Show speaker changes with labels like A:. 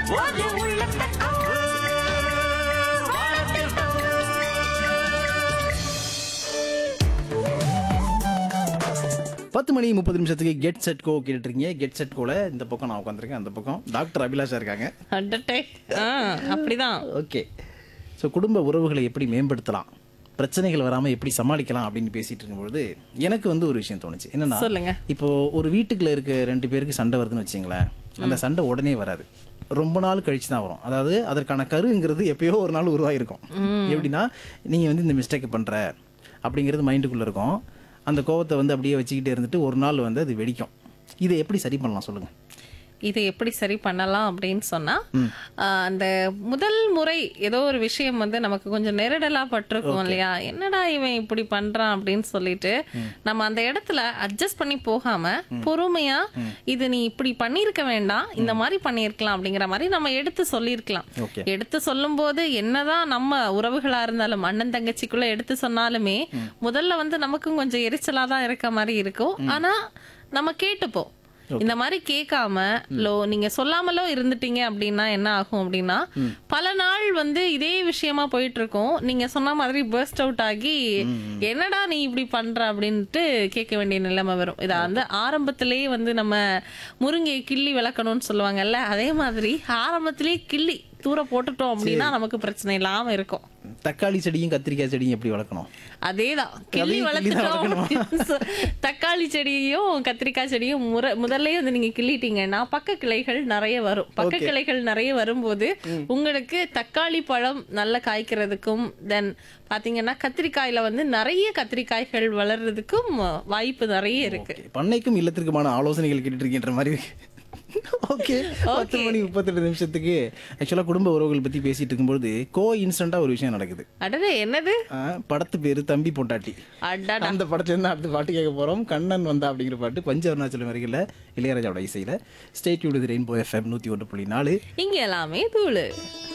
A: ஒரு உள்ளத்தை
B: பத்து மணி முப்பது நிமிஷத்துக்கு கெட் செட் கோ கேட்டுருக்கீங்க கெட் செட் கோல இந்த பக்கம் நான் உட்காந்துருக்கேன் அந்த பக்கம் டாக்டர் அபிலாஷா இருக்காங்க
C: அடட்டே ஆ அப்படிதான்
B: ஓகே ஸோ குடும்ப உறவுகளை எப்படி மேம்படுத்தலாம் பிரச்சனைகள் வராமல் எப்படி சமாளிக்கலாம் அப்படின்னு பேசிட்டு இருக்கும்பொழுது எனக்கு வந்து ஒரு விஷயம் தோணுச்சு என்னன்னா
C: சொல்லுங்க.
B: இப்போ ஒரு வீட்டுக்குள்ள இருக்க ரெண்டு பேருக்கு சண்டை வருதுன்னு வச்சுங்களேன் அந்த சண்டை உடனே வராது ரொம்ப நாள் கழிச்சு தான் வரும் அதாவது அதற்கான கருங்கிறது எப்பயோ ஒரு நாள் உருவாயிருக்கும் எப்படின்னா நீங்க வந்து இந்த மிஸ்டேக் பண்ற அப்படிங்கிறது மைண்டுக்குள்ள இருக்கும் அந்த கோவத்தை வந்து அப்படியே வச்சுக்கிட்டே இருந்துட்டு ஒரு நாள் வந்து அது வெடிக்கும் இதை எப்படி சரி பண்ணலாம் சொல்லுங்க
C: இதை எப்படி சரி பண்ணலாம் அப்படின்னு சொன்னா ஆ, அந்த முதல் முறை ஏதோ ஒரு விஷயம் வந்து நமக்கு கொஞ்சம் நெருடலா பட்டிருக்கும் இல்லையா என்னடா இவன் இப்படி பண்றான் அப்படின்னு சொல்லிட்டு நம்ம அந்த இடத்துல அட்ஜஸ்ட் பண்ணி போகாம பொறுமையா இது நீ இப்படி பண்ணிருக்க வேண்டாம் இந்த மாதிரி பண்ணியிருக்கலாம் அப்படிங்கிற மாதிரி நம்ம எடுத்து சொல்லியிருக்கலாம்
B: ஓகே
C: எடுத்து சொல்லும்போது என்னதான் நம்ம உறவுகளா இருந்தாலும் அண்ணன் தங்கச்சிக்குள்ள எடுத்து சொன்னாலுமே முதல்ல வந்து நமக்கும் கொஞ்சம் எரிச்சலா தான் இருக்க மாதிரி இருக்கும் ஆனா நம்ம கேட்டுப்போம் இந்த மாதிரி கேட்காம லோ நீங்க சொல்லாமலோ இருந்துட்டீங்க அப்படின்னா என்ன ஆகும் அப்படின்னா பல நாள் வந்து இதே விஷயமா போயிட்டு இருக்கும் நீங்க சொன்ன மாதிரி பர்ஸ்ட் அவுட் ஆகி என்னடா நீ இப்படி பண்ற அப்படின்ட்டு கேட்க வேண்டிய நிலைமை வரும் இதை வந்து ஆரம்பத்திலேயே வந்து நம்ம முருங்கையை கிள்ளி விளக்கணும்னு சொல்லுவாங்கல்ல அதே மாதிரி ஆரம்பத்திலேயே கிள்ளி தூர போட்டுட்டோம் அப்படின்னா நமக்கு பிரச்சனை இல்லாம இருக்கும்
B: தக்காளி செடியும் கத்திரிக்காய் செடியும் எப்படி வளர்க்கணும்
C: அதேதான் கிள்ளி
B: அதையும் கிள்ளி தான்
C: வளர்த்துட்டோம்
B: வளர்க்கணுமா?
C: அப்படின்னு சொ- தக்காளி செடியையும் கத்திரிக்காய் செடியும் முற முதல்லயே வந்து நீங்க கிள்ளிட்டீங்கன்னா பக்க கிளைகள் நிறைய வரும் பக்க
B: Okay.
C: கிளைகள் நிறைய வரும்போது உங்களுக்கு தக்காளி பழம் நல்லா காய்க்கிறதுக்கும் தென் பாத்தீங்கன்னா கத்திரிக்காயில வந்து நிறைய கத்திரிக்காய்கள் வளர்றதுக்கும் வாய்ப்பு நிறைய இருக்கு
B: ஓகே பண்ணைக்கும் இல்லத்திற்குமான ஆலோசனைகள் கேட்டுட்டு இருக்கின்ற மாதிரி இருக்கு ஓகே பத்து மணி முப்பத்தெட்டு நிமிஷத்துக்கு ஆக்சுவலாக குடும்ப உறவுகள் பற்றி பேசிட்டு இருக்கும்போது கோ இன்ஸ்டண்ட்டாக ஒரு விஷயம் நடக்குது
C: அடடே என்னது
B: ஆ, படத்து பேரு தம்பி பொண்டாட்டி
C: அடடா
B: அந்த படத்துல இருந்து அடுத்த பாட்டு கேட்க போறோம் கண்ணன் வந்தா அப்படிங்கிற பாட்டு பஞ்ச அருணாச்சலம் வரையில் இளையராஜாவோட இசையில ஸ்டேட் யூடு ரெயின்போ எஃப்எம் நூற்றி ஒன்று புள்ளி நாலு
C: இங்க எல்லாமே தூளு